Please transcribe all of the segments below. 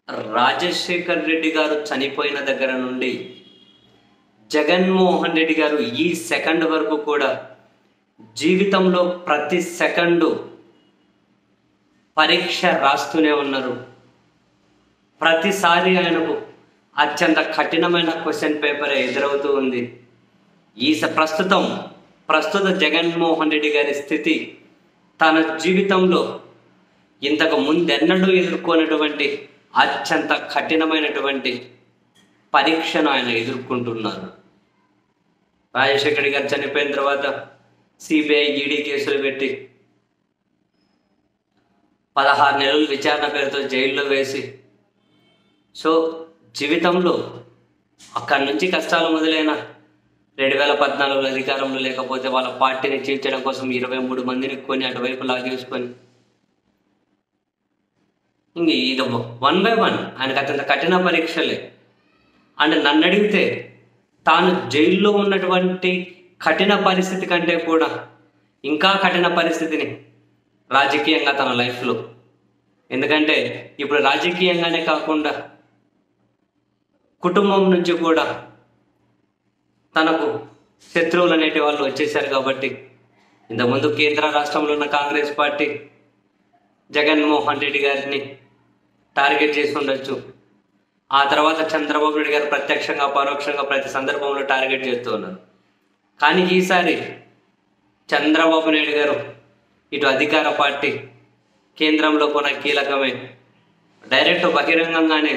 రాజశేఖర్ రెడ్డి గారు చనిపోయిన దగ్గర నుండి జగన్మోహన్ రెడ్డి గారు ఈ సెకండ్ వరకు కూడా జీవితంలో ప్రతి సెకండు పరీక్ష రాస్తూనే ఉన్నారు ప్రతిసారి ఆయనకు అత్యంత కఠినమైన క్వశ్చన్ పేపర్ ఎదురవుతూ ఉంది ఈ స- ప్రస్తుతం ప్రస్తుత జగన్మోహన్ రెడ్డి గారి స్థితి తన జీవితంలో ఇంతకు ముందెన్నడూ ఎదుర్కొన్నటువంటి అత్యంత కఠినమైనటువంటి పరీక్షను ఆయన ఎదుర్కొంటున్నారు రాజశేఖర్ గారు చనిపోయిన తర్వాత సిబిఐ ఈడీ కేసులు పెట్టి పదహారు నెలలు విచారణ పేరుతో జైల్లో వేసి సో జీవితంలో అక్కడి నుంచి కష్టాలు మొదలైన రెండు వేల పద్నాలుగులో అధికారంలో లేకపోతే వాళ్ళ పార్టీని చీల్చడం కోసం ఇరవై మూడు మందిని కొని అటువైపు లాగేసుకొని ఇంక ఇది వన్ బై వన్ ఆయనకు అత్యంత కఠిన పరీక్షలే అండ్ నన్ను అడిగితే తాను జైల్లో ఉన్నటువంటి కఠిన పరిస్థితి కంటే కూడా ఇంకా కఠిన పరిస్థితిని రాజకీయంగా తన లైఫ్లో ఎందుకంటే ఇప్పుడు రాజకీయంగానే కాకుండా కుటుంబం నుంచి కూడా తనకు శత్రువులు అనేటి వాళ్ళు వచ్చేసారు కాబట్టి ఇంతకుముందు కేంద్ర రాష్ట్రంలో ఉన్న కాంగ్రెస్ పార్టీ జగన్మోహన్ రెడ్డి గారిని టార్గెట్ చేసి ఉండొచ్చు ఆ తర్వాత చంద్రబాబు నాయుడు గారు ప్రత్యక్షంగా పరోక్షంగా ప్రతి సందర్భంలో టార్గెట్ చేస్తూ ఉన్నారు కానీ ఈసారి చంద్రబాబు నాయుడు గారు ఇటు అధికార పార్టీ కేంద్రంలో కూడా కీలకమే డైరెక్ట్ బహిరంగంగానే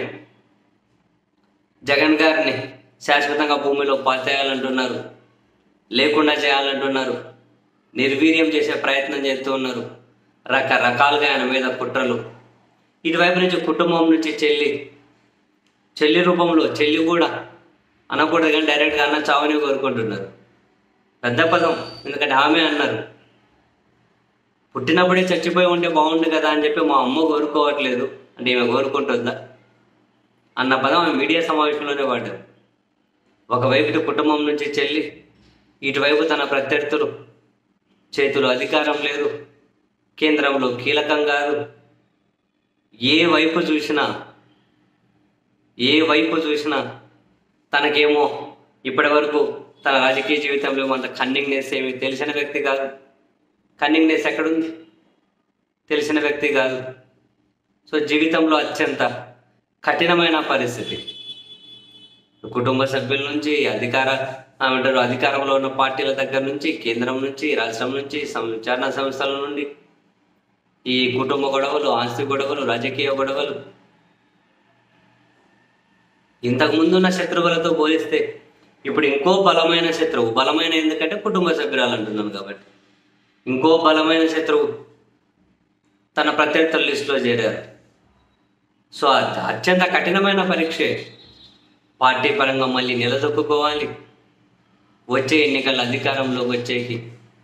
జగన్ గారిని శాశ్వతంగా భూమిలో పాతేయాలంటున్నారు లేకుండా చేయాలంటున్నారు నిర్వీర్యం చేసే ప్రయత్నం చేస్తూ ఉన్నారు రకరకాలుగా ఆయన మీద కుట్రలు ఇటువైపు నుంచి కుటుంబం నుంచి చెల్లి చెల్లి రూపంలో చెల్లి కూడా అనకూడదు కానీ డైరెక్ట్గా అన్న చావని కోరుకుంటున్నారు పెద్ద పదం ఎందుకంటే ఆమె అన్నారు పుట్టినప్పుడే చచ్చిపోయి ఉంటే బాగుండు కదా అని చెప్పి మా అమ్మ కోరుకోవట్లేదు అంటే ఈమె కోరుకుంటుందా అన్న పదం ఆమె మీడియా సమావేశంలోనే వాడారు ఒకవైపు ఇటు కుటుంబం నుంచి చెల్లి ఇటువైపు తన ప్రత్యర్థులు చేతులు అధికారం లేదు కేంద్రంలో కీలకం కాదు ఏ వైపు చూసినా ఏ వైపు చూసినా తనకేమో ఇప్పటి వరకు తన రాజకీయ జీవితంలో ఏమో అంత కన్నింగ్నెస్ ఏమి తెలిసిన వ్యక్తి కాదు కన్నింగ్నెస్ ఎక్కడుంది తెలిసిన వ్యక్తి కాదు సో జీవితంలో అత్యంత కఠినమైన పరిస్థితి కుటుంబ సభ్యుల నుంచి అధికార ఏమంటారు అధికారంలో ఉన్న పార్టీల దగ్గర నుంచి కేంద్రం నుంచి రాష్ట్రం నుంచి సం- విచారణ సంస్థల నుండి ఈ కుటుంబ గొడవలు ఆస్తి గొడవలు రాజకీయ గొడవలు ఇంతకు ముందు ఉన్న శత్రువులతో పోలిస్తే ఇప్పుడు ఇంకో బలమైన శత్రువు బలమైన ఎందుకంటే కుటుంబ సభ్యురాలు అంటున్నాను కాబట్టి ఇంకో బలమైన శత్రువు తన ప్రత్యర్థుల లిస్టులో చేరారు సో అది అత్యంత కఠినమైన పరీక్షే పార్టీ పరంగా మళ్ళీ నిలదొక్కుకోవాలి వచ్చే ఎన్నికల అధికారంలోకి వచ్చేకి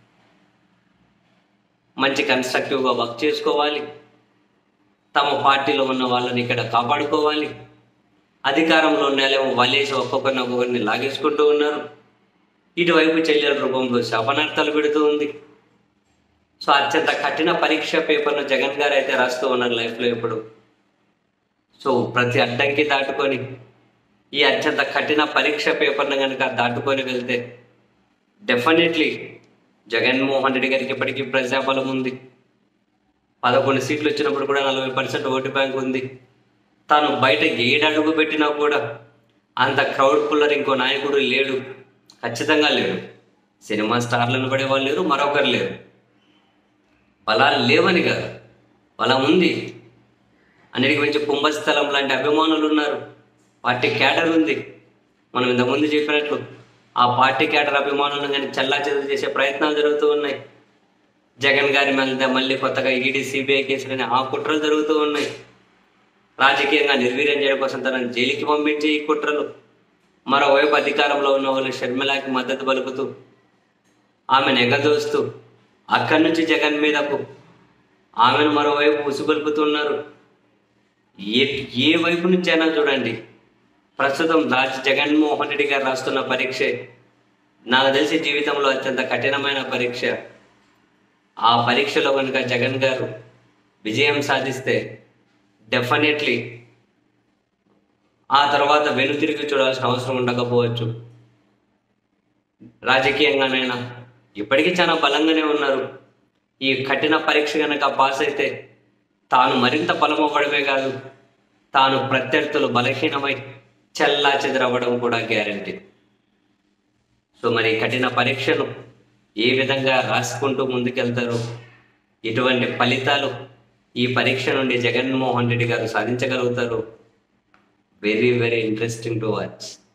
మంచి కన్స్ట్రక్టివ్గా వర్క్ చేసుకోవాలి తమ పార్టీలో ఉన్న వాళ్ళని ఇక్కడ కాపాడుకోవాలి అధికారంలో ఉన్నలేమో వలేసి ఒక్కొక్కరిని ఒక్కొక్కరిని లాగేసుకుంటూ ఉన్నారు ఇటువైపు చెల్లెల రూపంలో శాపనార్థాలు పెడుతూ ఉంది సో అత్యంత కఠిన పరీక్ష పేపర్ను జగన్ గారు అయితే రాస్తూ ఉన్నారు లైఫ్లో ఇప్పుడు సో ప్రతి అడ్డంకి దాటుకొని ఈ అత్యంత కఠిన పరీక్ష పేపర్ను కనుక దాటుకొని వెళ్తే డెఫినెట్లీ జగన్మోహన్ రెడ్డి గారికి ఇప్పటికీ ప్రజాబలం ఉంది పదకొండు సీట్లు వచ్చినప్పుడు కూడా నలభై పర్సెంట్ ఓటు బ్యాంక్ ఉంది తాను బయట ఏడు అడుగు పెట్టినా కూడా అంత క్రౌడ్ పుల్లర్ ఇంకో నాయకుడు లేడు ఖచ్చితంగా లేడు సినిమా స్టార్లను పడే వాళ్ళు లేరు మరొకరు లేరు బలాలు లేవని కాదు బలం ఉంది అన్నిటికి మించి కుంభస్థలం లాంటి అభిమానులు ఉన్నారు పార్టీ క్యాడర్ ఉంది మనం ఇంతకుముందు చెప్పినట్లు ఆ పార్టీ క్యాడర్ అభిమానులను కానీ చల్లా చేసే ప్రయత్నాలు జరుగుతూ ఉన్నాయి జగన్ గారి మీద మళ్ళీ కొత్తగా ఈడీ సిబిఐ కేసులని ఆ కుట్రలు జరుగుతూ ఉన్నాయి రాజకీయంగా నిర్వీర్యం చేయడం కోసం తనని జైలుకి పంపించే ఈ కుట్రలు మరోవైపు అధికారంలో ఉన్న వాళ్ళు షర్మిలాకి మద్దతు పలుకుతూ ఆమెను ఎగదోస్తూ అక్కడి నుంచి జగన్ మీదకు ఆమెను మరోవైపు ఉసుగొల్పుతున్నారు ఏ ఏ వైపు నుంచి అయినా చూడండి ప్రస్తుతం రాజ్ జగన్మోహన్ రెడ్డి గారు రాస్తున్న పరీక్ష నాకు తెలిసి జీవితంలో అత్యంత కఠినమైన పరీక్ష ఆ పరీక్షలో కనుక జగన్ గారు విజయం సాధిస్తే డెఫినెట్లీ ఆ తర్వాత వెనుతిరిగి చూడాల్సిన అవసరం ఉండకపోవచ్చు రాజకీయంగానైనా ఇప్పటికీ చాలా బలంగానే ఉన్నారు ఈ కఠిన పరీక్ష కనుక పాస్ అయితే తాను మరింత బలమవ్వడమే కాదు తాను ప్రత్యర్థులు బలహీనమై చల్లా చెదరవ్వడం కూడా గ్యారంటీ సో మరి ఈ కఠిన పరీక్షను ఏ విధంగా రాసుకుంటూ ముందుకెళ్తారు ఎటువంటి ఫలితాలు ఈ పరీక్ష నుండి జగన్మోహన్ రెడ్డి గారు సాధించగలుగుతారు very very interesting to watch